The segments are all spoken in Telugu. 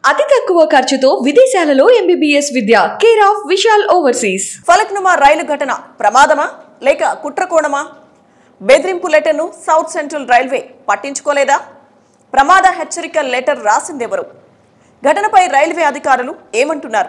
అతి తక్కువ ఖర్చుతో విదేశాలలో ఎంబీబీఎస్ విద్య care of Vishal overseas Falaknuma రైలు ఘటన ప్రమాదమా లేక కుట్రకోణమా బెదిరింపు లెటర్ను సౌత్ సెంట్రల్ రైల్వే పట్టించుకోలేదా ప్రమాద హెచ్చరిక లెటర్ రాసిందెవరు ఘటనపై రైల్వే అధికారులు ఏమంటున్నారు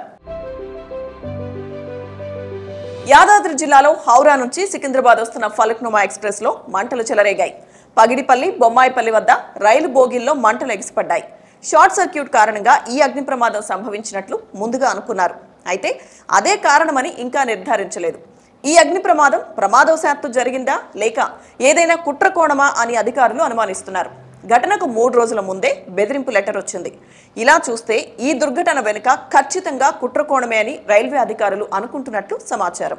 యాదాద్రి జిల్లాలో హౌరా నుంచి సికింద్రాబాద్ వస్తున్న ఫలక్నుమా ఎక్స్ప్రెస్ లో మంటలు చెలరేగాయి పగిడిపల్లి బొమ్మాయిపల్లి వద్ద రైలు బోగిల్లో మంటలు ఎగిసిపడ్డాయి షార్ట్ సర్క్యూట్ కారణంగా ఈ అగ్ని ప్రమాదం సంభవించినట్లు ముందుగా అనుకున్నారు అయితే అదే కారణమని ఇంకా నిర్ధారించలేదు ఈ అగ్ని ప్రమాదం ప్రమాదవశాత్తు జరిగిందా లేక ఏదైనా కుట్రకోణమా అని అధికారులు అనుమానిస్తున్నారు ఘటనకు మూడు రోజుల ముందే బెదిరింపు లెటర్ వచ్చింది ఇలా చూస్తే ఈ దుర్ఘటన వెనుక ఖచ్చితంగా కుట్రకోణమే అని రైల్వే అధికారులు అనుకుంటున్నట్లు సమాచారం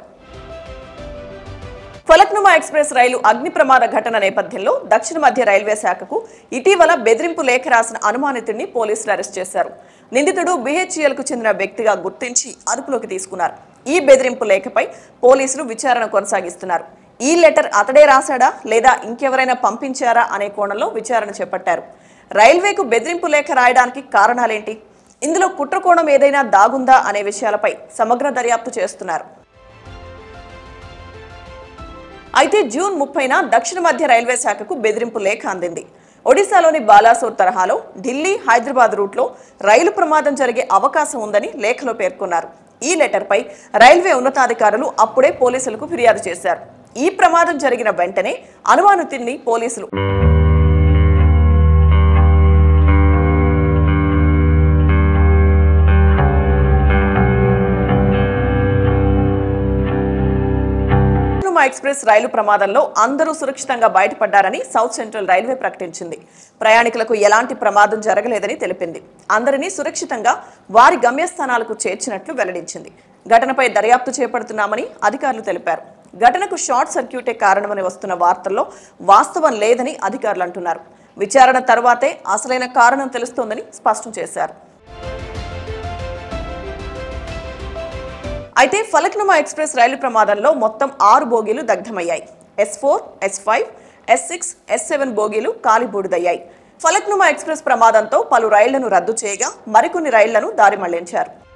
ఫలక్నుమా ఎక్స్ప్రెస్ రైలు అగ్ని ప్రమాద ఘటన నేపథ్యంలో దక్షిణ మధ్య రైల్వే శాఖకు ఇటీవల బెదిరింపు లేఖ రాసిన అనుమానితుడిని పోలీసులు అరెస్ట్ చేశారు నిందితుడు BHEL కు చెందిన వ్యక్తిగా గుర్తించి అదుపులోకి తీసుకున్నారు ఈ బెదిరింపు లేఖపై పోలీసులు విచారణ కొనసాగిస్తున్నారు ఈ లెటర్ అతడే రాశాడా లేదా ఇంకెవరైనా పంపించారా అనే కోణంలో విచారణ చేపట్టారు రైల్వేకు బెదిరింపు లేఖ రాయడానికి కారణాలేంటి ఇందులో కుట్రకోణం ఏదైనా దాగుందా అనే విషయాలపై సమగ్ర దర్యాప్తు చేస్తున్నారు అయితే జూన్ ముప్పైన దక్షిణ మధ్య రైల్వే శాఖకు బెదిరింపు లేఖ అందింది ఒడిశాలోని బాలాసోర్ తరహాలో ఢిల్లీ హైదరాబాద్ రూట్లో రైలు ప్రమాదం జరిగే అవకాశం ఉందని లేఖలో పేర్కొన్నారు ఈ లెటర్పై రైల్వే ఉన్నతాధికారులు అప్పుడే పోలీసులకు ఫిర్యాదు చేశారు ఈ ప్రమాదం జరిగిన వెంటనే అనుమానితుడిని పోలీసులు పట్నుమా ఎక్స్ప్రెస్ రైలు ప్రమాదంలో అందరూ సురక్షితంగా బయటపడ్డారని సౌత్ సెంట్రల్ రైల్వే ప్రకటించింది ప్రయాణికులకు ఎలాంటి ప్రమాదం జరగలేదని తెలిపింది అందరినీ సురక్షితంగా వారి గమ్యస్థానాలకు చేర్చినట్లు వెల్లడించింది ఘటనపై దర్యాప్తు చేపడుతున్నామని అధికారులు తెలిపారు ఘటనకు షార్ట్ సర్క్యూటే కారణమని వస్తున్న వార్తల్లో వాస్తవం లేదని అధికారులు అంటున్నారు విచారణ తర్వాతే అసలైన కారణం తెలుస్తోందని స్పష్టం చేశారు అయితే ఫలక్నుమా ఎక్స్ప్రెస్ రైలు ప్రమాదంలో మొత్తం ఆరు బోగీలు దగ్ధమయ్యాయి S four S five S six S seven బోగీలు కాలిబూడిదయ్యాయి ఫలక్నుమా ఎక్స్ప్రెస్ ప్రమాదంతో పలు రైళ్లను రద్దు చేయగా మరికొన్ని రైళ్లను దారి మళ్లించారు